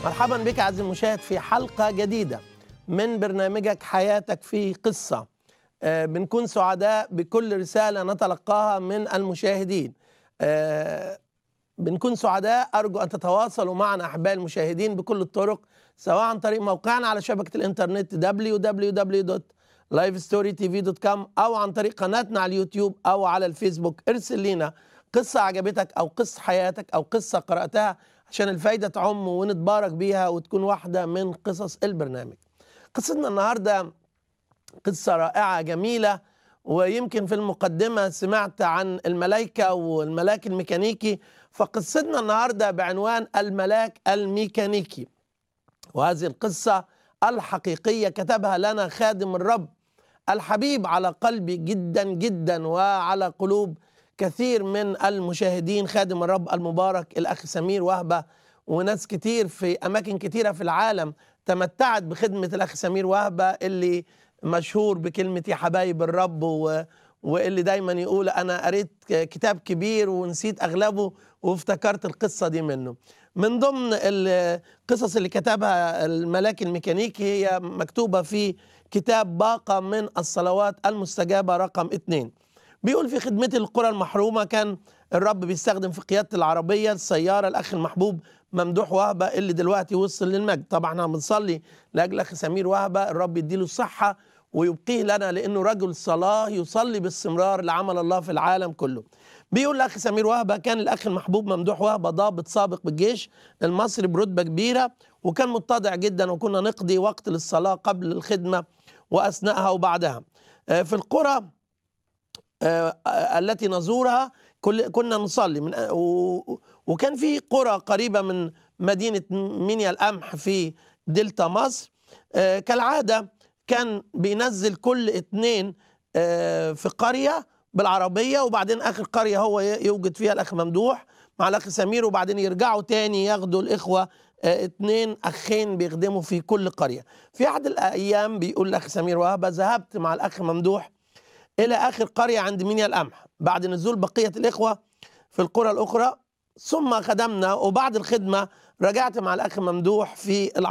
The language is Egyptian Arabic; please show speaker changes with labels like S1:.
S1: مرحبا بك عزيزي المشاهد في حلقة جديدة من برنامجك حياتك في قصة آه، بنكون سعداء بكل رسالة نتلقاها من المشاهدين آه، بنكون سعداء أرجو أن تتواصلوا معنا أحبائي المشاهدين بكل الطرق سواء عن طريق موقعنا على شبكة الإنترنت www.livestorytv.com أو عن طريق قناتنا على اليوتيوب أو على الفيسبوك ارسل لنا قصة عجبتك أو قصة حياتك أو قصة قرأتها عشان الفايدة تعم ونتبارك بيها وتكون واحدة من قصص البرنامج قصتنا النهاردة قصة رائعة جميلة ويمكن في المقدمة سمعت عن الملائكة والملاك الميكانيكي فقصتنا النهاردة بعنوان الملاك الميكانيكي وهذه القصة الحقيقية كتبها لنا خادم الرب الحبيب على قلبي جدا جدا وعلى قلوب كثير من المشاهدين خادم الرب المبارك الأخ سمير وهبة وناس كتير في أماكن كتيرة في العالم تمتعت بخدمة الأخ سمير وهبة اللي مشهور بكلمة يا حبايب الرب و... واللي دايما يقول أنا قريت كتاب كبير ونسيت أغلبه وافتكرت القصة دي منه من ضمن القصص اللي كتبها الملاك الميكانيكي هي مكتوبة في كتاب باقة من الصلوات المستجابة رقم اتنين بيقول في خدمتي للقرى المحرومة كان الرب بيستخدم في قيادة العربية السيارة الأخ المحبوب ممدوح وهبة اللي دلوقتي وصل للمجد طبعا احنا بنصلي لأجل أخ سمير وهبة الرب يديله الصحة ويبقيه لنا لأنه رجل صلاة يصلي باستمرار لعمل الله في العالم كله بيقول الأخ سمير وهبة كان الأخ المحبوب ممدوح وهبة ضابط سابق بالجيش المصري برتبة كبيرة وكان متضع جدا وكنا نقضي وقت للصلاة قبل الخدمة وأثناءها وبعدها في القرى التي نزورها كنا نصلي من وكان في قرى قريبة من مدينة مينيا القمح في دلتا مصر كالعادة كان بينزل كل اتنين في قرية بالعربية وبعدين آخر قرية هو يوجد فيها الأخ ممدوح مع الأخ سمير وبعدين يرجعوا تاني ياخدوا الإخوة اتنين أخين بيخدموا في كل قرية في أحد الأيام بيقول الأخ سمير وهبة ذهبت مع الأخ ممدوح إلى آخر قرية عند مينيا القمح بعد نزول بقية الإخوة في القرى الأخرى ثم خدمنا وبعد الخدمة رجعت مع الأخ ممدوح في